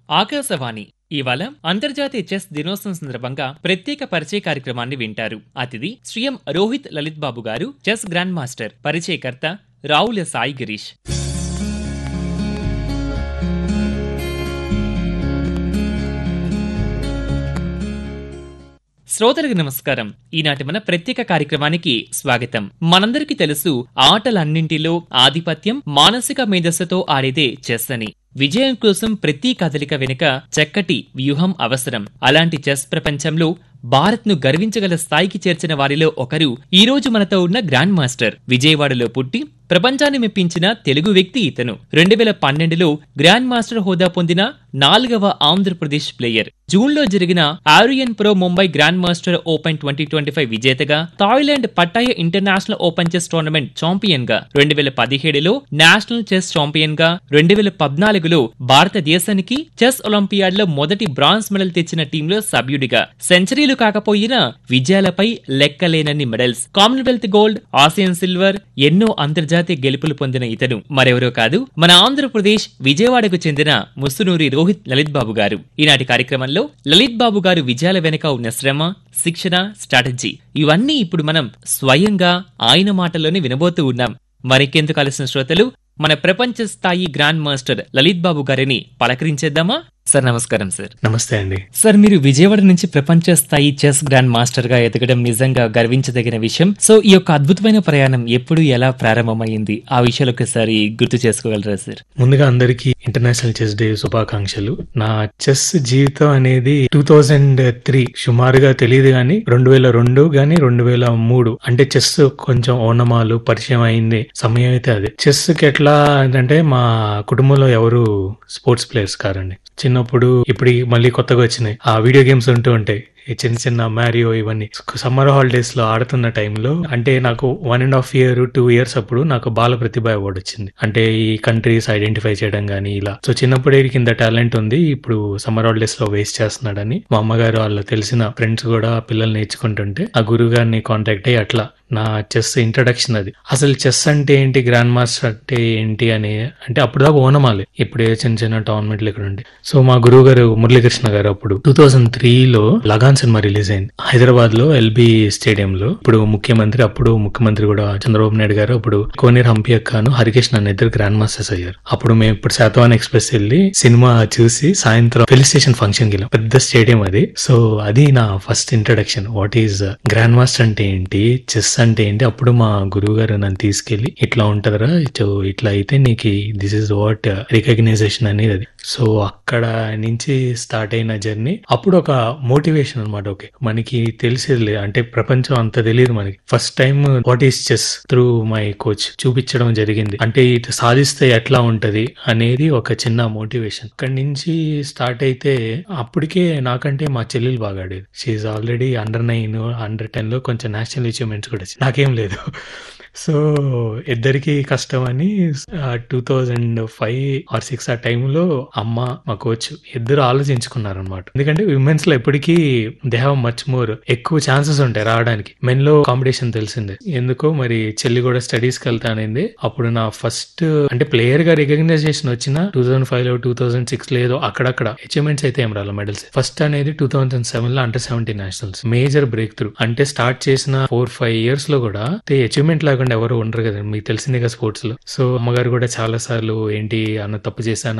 ఆకాశవాణి ఇవాళ అంతర్జాతీయ చెస్ దినోత్సవం సందర్భంగా ప్రత్యేక పరిచయ కార్యక్రమాన్ని వింటారు అతిథి శ్రీఎం రోహిత్ లలిత్ బాబు గారు చెస్ గ్రాండ్ మాస్టర్ పరిచయకర్త రావుల సాయి గిరీష్ శ్రోతలకు నమస్కారం ఈనాటి మన ప్రత్యేక కార్యక్రమానికి స్వాగతం మనందరికీ తెలుసు ఆటలన్నింటిలో ఆధిపత్యం మానసిక మేధస్సుతో ఆడేదే చెస్ అని విజయం కోసం ప్రతి కదలిక వెనుక చక్కటి వ్యూహం అవసరం అలాంటి చెస్ ప్రపంచంలో భారత్ ను గర్వించగల స్థాయికి చేర్చిన వారిలో ఒకరు ఈ రోజు మనతో ఉన్న గ్రాండ్ మాస్టర్ విజయవాడలో పుట్టి ప్రపంచాన్ని మెప్పించిన తెలుగు వ్యక్తి ఇతను రెండు వేల పన్నెండులో గ్రాండ్ మాస్టర్ హోదా పొందిన నాలుగవ ఆంధ్రప్రదేశ్ ప్లేయర్ జూన్ లో జరిగిన Aryan pro Mumbai grand master open twenty twenty five విజేతగా Thailand Pattaya international open chess tournament champion గా రెండు వేల పదిహేడులో నేషనల్ చెస్ ఛాంపియన్ గా రెండు వేల పద్నాలుగులో భారతదేశానికి చెస్ ఒలింపియాడ్ లో మొదటి బ్రాంజ్ మెడల్ తెచ్చిన టీంలో సభ్యుడిగా సెంచరీలు కాకపోయినా విజయాలపై లెక్కలేనన్ని medals Commonwealth gold Asian silver ఎన్నో అంతర్జాతీయ గెలుపులు పొందిన ఇతను మరెవరో కాదు మన ఆంధ్రప్రదేశ్ విజయవాడకు చెందిన ముసునూరి రోహిత్ లలిత్ బాబు గారు ఈనాటి కార్యక్రమంలో లలిత్ బాబు గారు విజయాల వెనుక ఉన్న శ్రమ శిక్షణ స్ట్రాటజీ ఇవన్నీ ఇప్పుడు మనం స్వయంగా ఆయన మాటల్లోనే వినబోతూ ఉన్నాం మరికెందుకు కలిసిన శ్రోతలు మన ప్రపంచ స్థాయి గ్రాండ్ మాస్టర్ లలిత్ బాబు గారిని పలకరించేద్దామా సార్ నమస్కారం సార్ నమస్తే అండి సార్ మీరు విజయవాడ నుంచి ప్రపంచ స్థాయి చెస్ గ్రాండ్ మాస్టర్ గా ఎదగడం నిజంగా గర్వించదగిన విషయం సో ఈ యొక్క అద్భుతమైన ప్రయాణం ఎప్పుడు ఎలా ప్రారంభమైంది ఆ విషయాలు ఒకసారి గుర్తు చేసుకోగలరా సార్ ముందుగా అందరికీ ఇంటర్నేషనల్ చెస్ డే శుభాకాంక్షలు నా చెస్ జీవితం అనేది టూ థౌజండ్ త్రీ సుమారుగా తెలియదు గానీ రెండు వేల రెండు గానీ రెండు వేల మూడు అంటే చెస్ కొంచెం ఓనమాలు పరిచయం అయింది సమయం అయితే అది చెస్ కి ఎట్లా అంటే మా కుటుంబంలో ఎవరు స్పోర్ట్స్ ప్లేయర్స్ కారండి చిన్నప్పుడు ఇప్పుడు మళ్ళీ కొత్తగా వచ్చినాయి ఆ వీడియో గేమ్స్ ఉంటూ ఉంటాయి ఈ చిన్న చిన్న మ్యారియో ఇవన్నీ సమ్మర్ హాలిడేస్ లో ఆడుతున్న టైంలో అంటే నాకు one and half year two years అప్పుడు నాకు బాల ప్రతిభ అవార్డు వచ్చింది అంటే ఈ కంట్రీస్ ఐడెంటిఫై చేయడం గానీ ఇలా సో చిన్నప్పుడే కింద టాలెంట్ ఉంది ఇప్పుడు సమ్మర్ హాలిడేస్ లో వేస్ట్ చేస్తున్నాడని మా అమ్మగారు వాళ్ళ తెలిసిన ఫ్రెండ్స్ కూడా పిల్లలు నేర్చుకుంటుంటే ఆ గురువు గారిని కాంటాక్ట్ అయ్యి అట్లా నా చెస్ ఇంట్రడక్షన్ అది అసలు చెస్ అంటే ఏంటి గ్రాండ్ మాస్టర్ అంటే ఏంటి అని అంటే అప్పుడు దాకా ఓనమాలి ఇప్పుడు చిన్న చిన్న టోర్నమెంట్లు ఇక్కడ ఉండి సో మా గురువు గారు మురళీకృష్ణ గారు అప్పుడు టూ థౌసండ్ త్రీ లో లగాన్ సినిమా రిలీజ్ అయింది హైదరాబాద్ లో ఎల్బి స్టేడియం లో ఇప్పుడు ముఖ్యమంత్రి అప్పుడు ముఖ్యమంత్రి కూడా చంద్రబాబు నాయుడు గారు అప్పుడు కోనేరు హంపి అక్కను హరికృష్ణ అన్న ఇద్దరు గ్రాండ్ మాస్టర్స్ అయ్యారు అప్పుడు మేము ఇప్పుడు శాతవాన్ ఎక్స్ప్రెస్ వెళ్ళి సినిమా చూసి సాయంత్రం ఫిల్ స్టేషన్ ఫంక్షన్ కి వెళ్ళాం పెద్ద స్టేడియం అది సో అది నా first introduction what is grand master అంటే ఏంటి చెస్ అంటే ఏంటి అప్పుడు మా గురువు గారు నన్ను తీసుకెళ్లి ఇట్లా ఉంటదరా సో ఇట్లా అయితే నీకు దిస్ ఇస్ వాట్ రికగ్నైజేషన్ అనేది అది సో అక్కడ నుంచి స్టార్ట్ అయిన జర్నీ అప్పుడు ఒక మోటివేషన్ అనమాట ఓకే మనకి తెలిసేది లేదు అంటే ప్రపంచం అంత తెలియదు మనకి first time what is chess through my coach చూపించడం జరిగింది అంటే ఇటు సాధిస్తే ఎట్లా ఉంటది అనేది ఒక చిన్న మోటివేషన్ అక్కడి నుంచి స్టార్ట్ అయితే అప్పటికే నాకంటే మా చెల్లెలు బాగా ఆడేది she already under nine under ten లో కొంచెం నేషనల్ అచీవ్మెంట్స్ కూడా వచ్చింది నాకేం లేదు సో ఇద్దరికి కష్టం అని two thousand five or six ఆ టైంలో అమ్మ మా కోచ్ ఇద్దరు ఆలోచించుకున్నారనమాట ఎందుకంటే విమెన్స్ లో ఎప్పటికీ దే హ్యావ్ మచ్ మోర్ ఎక్కువ ఛాన్సెస్ ఉంటాయి రావడానికి మెన్ లో కాంపిటీషన్ తెలిసిందే ఎందుకో మరి చెల్లి కూడా స్టడీస్ కి వెళ్తానింది అప్పుడు నా ఫస్ట్ అంటే ప్లేయర్ గా రికగ్నైజేషన్ వచ్చిన టూ థౌసండ్ ఫైవ్ లో టూ థౌసండ్ సిక్స్ లేదో అక్కడక్కడ అచీవ్మెంట్స్ అయితే ఏం రాలి మెడల్స్ ఫస్ట్ అనేది టూ థౌసండ్ సెవెన్ లో under seventy nationals major breakthrough అంటే స్టార్ట్ చేసిన ఫోర్ ఫైవ్ ఇయర్స్ లో కూడా అచీవ్మెంట్ లేకుండా ఎవరు ఉండరు కదా మీకు తెలిసిందే కదా స్పోర్ట్స్ లో సో అమ్మగారు కూడా చాలా సార్లు ఏంటి అన్న తప్పు చేశాను